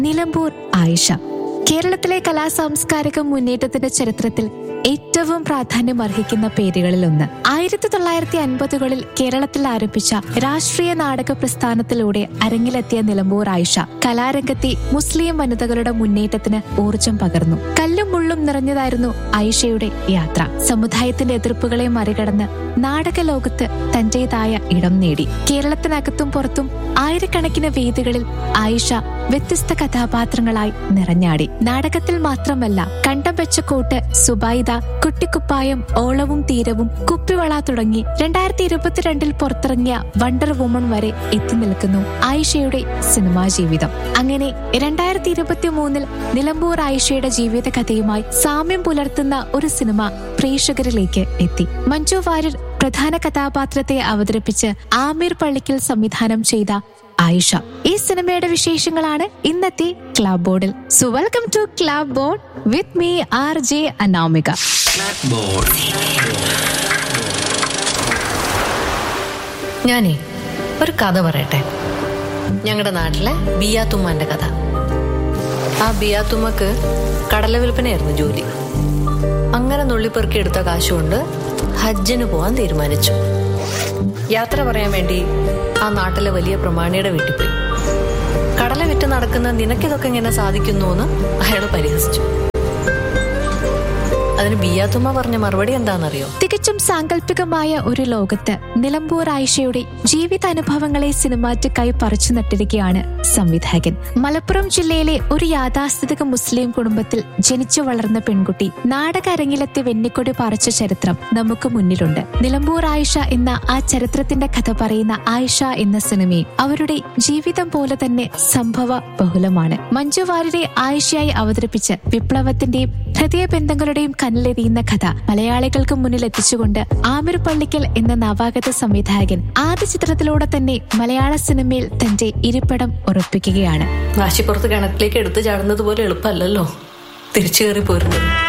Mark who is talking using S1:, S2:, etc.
S1: നിലമ്പൂർ ആയിഷ കേരളത്തിലെ കലാസാംസ്കാരിക മുന്നേറ്റത്തിന്റെ ചരിത്രത്തിൽ ഏറ്റവും പ്രാധാന്യം അർഹിക്കുന്ന പേരുകളിൽ ഒന്ന് ആയിരത്തി തൊള്ളായിരത്തി അൻപതുകളിൽ കേരളത്തിൽ ആരംഭിച്ച രാഷ്ട്രീയ നാടക പ്രസ്ഥാനത്തിലൂടെ അരങ്ങിലെത്തിയ നിലമ്പൂർ ആയിഷ കലാരംഗത്തെ മുസ്ലിം വനിതകളുടെ മുന്നേറ്റത്തിന് ഊർജം പകർന്നു കല്ലും മുള്ളും നിറഞ്ഞതായിരുന്നു ആയിഷയുടെ യാത്ര സമുദായത്തിന്റെ എതിർപ്പുകളെ മറികടന്ന് നാടക ലോകത്ത് തന്റേതായ ഇടം നേടി കേരളത്തിനകത്തും പുറത്തും ആയിരക്കണക്കിന് വേദികളിൽ ആയിഷ വ്യത്യസ്ത കഥാപാത്രങ്ങളായി നിറഞ്ഞാടി നാടകത്തിൽ മാത്രമല്ല കണ്ടം വെച്ച കോട്ട് സുബൈദ കുട്ടിക്കുപ്പായം ഓളവും തീരവും കുപ്പിവള തുടങ്ങി രണ്ടായിരത്തി ഇരുപത്തിരണ്ടിൽ പുറത്തിറങ്ങിയ വണ്ടർ വുമൺ വരെ എത്തി നിൽക്കുന്നു ആയിഷയുടെ സിനിമാ ജീവിതം അങ്ങനെ രണ്ടായിരത്തി ഇരുപത്തി മൂന്നിൽ നിലമ്പൂർ ആയിഷയുടെ ജീവിത കഥയുമായി സാമ്യം പുലർത്തുന്ന ഒരു സിനിമ പ്രേക്ഷകരിലേക്ക് എത്തി മഞ്ജു വാര്യർ പ്രധാന കഥാപാത്രത്തെ അവതരിപ്പിച്ച് ആമിർ പള്ളിക്കൽ സംവിധാനം ചെയ്ത ആയിഷ ഈ സിനിമയുടെ വിശേഷങ്ങളാണ് ഇന്നത്തെ ക്ലബ് ബോർഡിൽ so welcome to club board with me R J Anamika
S2: ഞാനേ ഒരു കഥ പറയട്ടെ ഞങ്ങളുടെ നാട്ടിലെ ബിയാത്തുമ്മാന്റെ കഥ ആ ബിയാത്തുമ്മക്ക് കടല വിൽപ്പനയായിരുന്നു ജോലി അങ്ങനെ നുള്ളിപ്പെറുക്കി എടുത്ത കാശുകൊണ്ട് ഹജ്ജിന് പോവാൻ തീരുമാനിച്ചു യാത്ര പറയാൻ വേണ്ടി ആ നാട്ടിലെ വലിയ പ്രമാണിയുടെ വീട്ടിൽ പോയി കടല വിറ്റ് നടക്കുന്ന നിനക്കിതൊക്കെ എങ്ങനെ സാധിക്കുന്നു എന്ന് അയാൾ പരിഹസിച്ചു അതിന് ബിയാത്തുമ്മ പറഞ്ഞ മറുപടി എന്താണെന്നറിയോ
S1: തികച്ചും സാങ്കല്പികമായ ഒരു ലോകത്ത് നിലമ്പൂർ ആയിഷയുടെ ജീവിതാനുഭവങ്ങളെ സിനിമാറ്റിക്കായി പറിച്ചു നട്ടിരിക്കുകയാണ് സംവിധായകൻ മലപ്പുറം ജില്ലയിലെ ഒരു യാഥാസ്ഥിതിക മുസ്ലിം കുടുംബത്തിൽ ജനിച്ചു വളർന്ന പെൺകുട്ടി നാടക അരങ്ങിലെത്തി വെന്നിക്കൊടി പറിച്ച ചരിത്രം നമുക്ക് മുന്നിലുണ്ട് നിലമ്പൂർ ആയിഷ എന്ന ആ ചരിത്രത്തിന്റെ കഥ പറയുന്ന ആയിഷ എന്ന സിനിമയും അവരുടെ ജീവിതം പോലെ തന്നെ സംഭവ ബഹുലമാണ് മഞ്ജു വാര്യരെ ആയിഷയായി അവതരിപ്പിച്ച് വിപ്ലവത്തിന്റെയും ഹൃദയബന്ധങ്ങളുടെയും കണ്ണിലെറിയുന്ന കഥ മലയാളികൾക്ക് മുന്നിൽ എത്തിച്ചുകൊണ്ട് ആമിർ പള്ളിക്കൽ എന്ന നവാഗത സംവിധായകൻ ആദ്യ ചിത്രത്തിലൂടെ തന്നെ മലയാള സിനിമയിൽ തന്റെ ഇരിപ്പിടം ഉറപ്പിക്കുകയാണ്
S2: വാശിപ്പുറത്ത് കിണറ്റിലേക്ക് എടുത്തു ചാടുന്നത് പോലെ എളുപ്പമല്ലല്ലോ തിരിച്ചു കയറി പോരുന്നത്